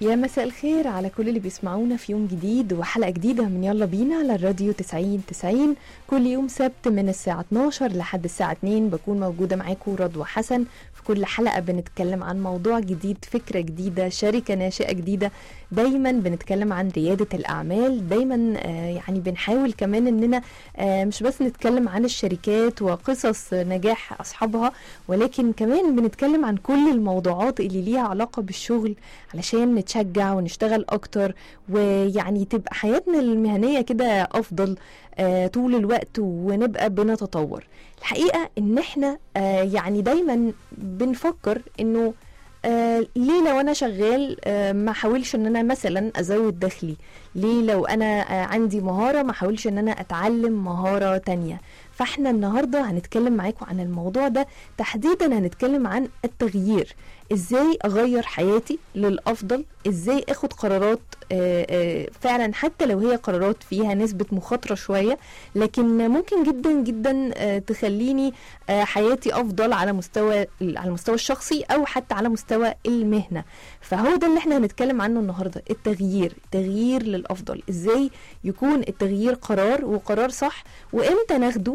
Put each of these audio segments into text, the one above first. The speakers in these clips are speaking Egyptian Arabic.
يا مساء الخير على كل اللي بيسمعونا في يوم جديد وحلقة جديدة من يلا بينا على الراديو 90 90 كل يوم سبت من الساعة 12 لحد الساعة 2 بكون موجودة معاكم رضوى حسن في كل حلقة بنتكلم عن موضوع جديد فكرة جديدة شركة ناشئة جديدة دايما بنتكلم عن ريادة الأعمال دايما آه يعني بنحاول كمان إننا آه مش بس نتكلم عن الشركات وقصص نجاح أصحابها ولكن كمان بنتكلم عن كل الموضوعات اللي ليها علاقة بالشغل علشان نتشجع ونشتغل أكتر ويعني تبقى حياتنا المهنية كده أفضل آه طول الوقت ونبقى بنتطور الحقيقة إن إحنا آه يعني دايما بنفكر إنه آه ليه لو انا شغال آه ما احاولش ان انا مثلا ازود دخلي ليه لو انا آه عندي مهاره ما احاولش ان انا اتعلم مهاره تانية فاحنا النهارده هنتكلم معاكم عن الموضوع ده تحديدا هنتكلم عن التغيير ازاي اغير حياتي للافضل ازاي اخد قرارات آه آه فعلا حتى لو هي قرارات فيها نسبة مخاطرة شوية لكن ممكن جدا جدا آه تخليني حياتي افضل على مستوى على المستوى الشخصي او حتى على مستوى المهنة فهو ده اللي احنا هنتكلم عنه النهاردة التغيير تغيير للافضل ازاي يكون التغيير قرار وقرار صح وامتى ناخده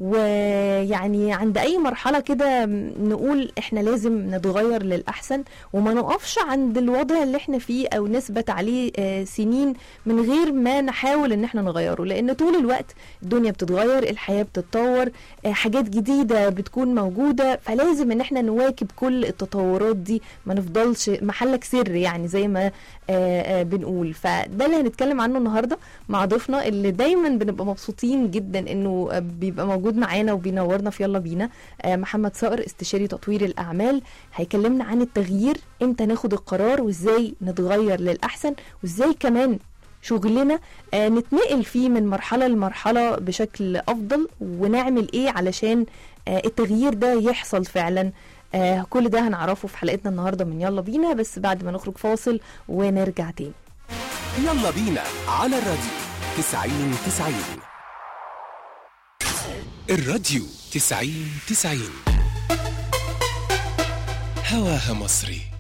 ويعني عند اي مرحله كده نقول احنا لازم نتغير للاحسن وما نقفش عند الوضع اللي احنا فيه او نثبت عليه سنين من غير ما نحاول ان احنا نغيره لان طول الوقت الدنيا بتتغير الحياه بتتطور حاجات جديده بتكون موجوده فلازم ان احنا نواكب كل التطورات دي ما نفضلش محلك سر يعني زي ما بنقول فده اللي هنتكلم عنه النهارده مع ضيفنا اللي دايما بنبقى مبسوطين جدا انه بيبقى موجود موجود معانا وبينورنا في يلا بينا آه محمد صقر استشاري تطوير الاعمال هيكلمنا عن التغيير امتى ناخد القرار وازاي نتغير للاحسن وازاي كمان شغلنا آه نتنقل فيه من مرحلة لمرحلة بشكل أفضل ونعمل إيه علشان آه التغيير ده يحصل فعلا آه كل ده هنعرفه في حلقتنا النهاردة من يلا بينا بس بعد ما نخرج فاصل ونرجع تاني يلا بينا على الراديو 90 90 الراديو تسعين تسعين هواها مصري